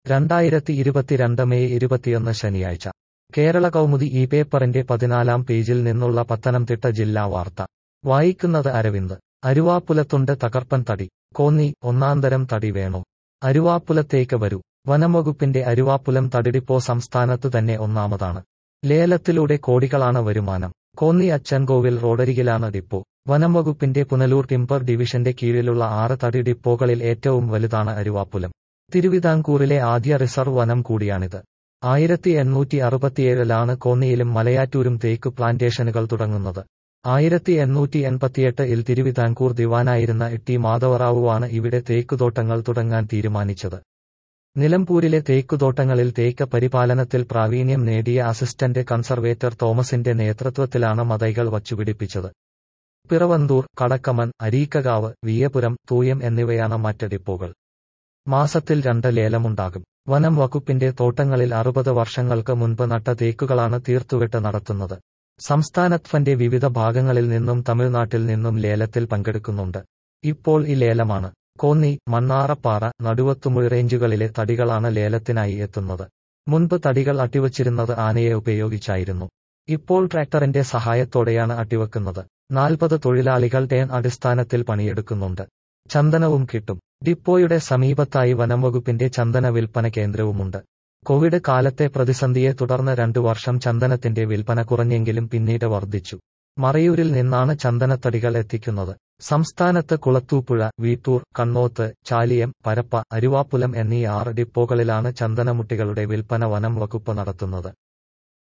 രണ്ടായിരത്തി ഇരുപത്തിരണ്ട് മെയ് ഇരുപത്തിയൊന്ന് ശനിയാഴ്ച കേരള കൗമുദി ഈ പേപ്പറിന്റെ പതിനാലാം പേജിൽ നിന്നുള്ള പത്തനംതിട്ട ജില്ലാ വാർത്ത വായിക്കുന്നത് അരവിന്ദ് അരുവാപ്പുലത്തുണ്ട് തകർപ്പൻ തടി കോന്നി ഒന്നാന്തരം തടി വേണോ അരുവാപ്പുലത്തേക്ക് വരൂ വനംവകുപ്പിന്റെ അരുവാപ്പുലം തടിഡിപ്പോ സംസ്ഥാനത്ത് തന്നെ ഒന്നാമതാണ് ലേലത്തിലൂടെ കോടികളാണ് വരുമാനം കോന്നി അച്ചൻകോവിൽ റോഡരികിലാണ് ഡിപ്പോ വനംവകുപ്പിന്റെ പുനലൂർ ടിമ്പർ ഡിവിഷന്റെ കീഴിലുള്ള ആറ് തടി ഡിപ്പോകളിൽ ഏറ്റവും വലുതാണ് അരുവാപ്പുലം തിരുവിതാംകൂറിലെ ആദ്യ റിസർവ് വനം കൂടിയാണിത് ആയിരത്തി എണ്ണൂറ്റി അറുപത്തിയേഴിലാണ് കോന്നിയിലും മലയാറ്റൂരും തേക്ക് പ്ലാന്റേഷനുകൾ തുടങ്ങുന്നത് ആയിരത്തി എണ്ണൂറ്റി എൺപത്തിയെട്ട് ഇൽ തിരുവിതാംകൂർ ദിവാനായിരുന്ന ടി മാധവറാവുവാണ് ഇവിടെ തേക്കുതോട്ടങ്ങൾ തുടങ്ങാൻ തീരുമാനിച്ചത് നിലമ്പൂരിലെ തേക്കുതോട്ടങ്ങളിൽ തേക്ക് പരിപാലനത്തിൽ പ്രാവീണ്യം നേടിയ അസിസ്റ്റന്റ് കൺസർവേറ്റർ തോമസിന്റെ നേതൃത്വത്തിലാണ് മതൈകൾ വച്ചുപിടിപ്പിച്ചത് പിറവന്തൂർ കടക്കമൺ അരീക്കകാവ് വിയപുരം തൂയം എന്നിവയാണ് മറ്റ് ഡിപ്പോകൾ മാസത്തിൽ രണ്ട് ലേലമുണ്ടാകും വനം വകുപ്പിന്റെ തോട്ടങ്ങളിൽ അറുപത് വർഷങ്ങൾക്ക് മുൻപ് നട്ട തേക്കുകളാണ് തീർത്തുവിട്ട് നടത്തുന്നത് സംസ്ഥാനത്ഫന്റെ വിവിധ ഭാഗങ്ങളിൽ നിന്നും തമിഴ്നാട്ടിൽ നിന്നും ലേലത്തിൽ പങ്കെടുക്കുന്നുണ്ട് ഇപ്പോൾ ഈ ലേലമാണ് കോന്നി മണ്ണാറപ്പാറ നടുവത്തുമുഴ റേഞ്ചുകളിലെ തടികളാണ് ലേലത്തിനായി എത്തുന്നത് മുൻപ് തടികൾ അട്ടിവച്ചിരുന്നത് ആനയെ ഉപയോഗിച്ചായിരുന്നു ഇപ്പോൾ ട്രാക്ടറിന്റെ സഹായത്തോടെയാണ് അട്ടിവെക്കുന്നത് നാൽപ്പത് തൊഴിലാളികൾ ടേൺ അടിസ്ഥാനത്തിൽ പണിയെടുക്കുന്നുണ്ട് ചന്ദനവും കിട്ടും ഡിപ്പോയുടെ സമീപത്തായി വനംവകുപ്പിന്റെ ചന്ദന വിൽപ്പന കേന്ദ്രവുമുണ്ട് കോവിഡ് കാലത്തെ പ്രതിസന്ധിയെ തുടർന്ന് രണ്ടു വർഷം ചന്ദനത്തിന്റെ വിൽപ്പന കുറഞ്ഞെങ്കിലും പിന്നീട് വർദ്ധിച്ചു മറയൂരിൽ നിന്നാണ് ചന്ദനത്തടികൾ എത്തിക്കുന്നത് സംസ്ഥാനത്ത് കുളത്തൂപ്പുഴ വീട്ടൂർ കണ്ണോത്ത് ചാലിയം പരപ്പ അരുവാപ്പുലം എന്നീ ആറ് ഡിപ്പോകളിലാണ് ചന്ദനമുട്ടികളുടെ വിൽപ്പന വനം വകുപ്പ് നടത്തുന്നത്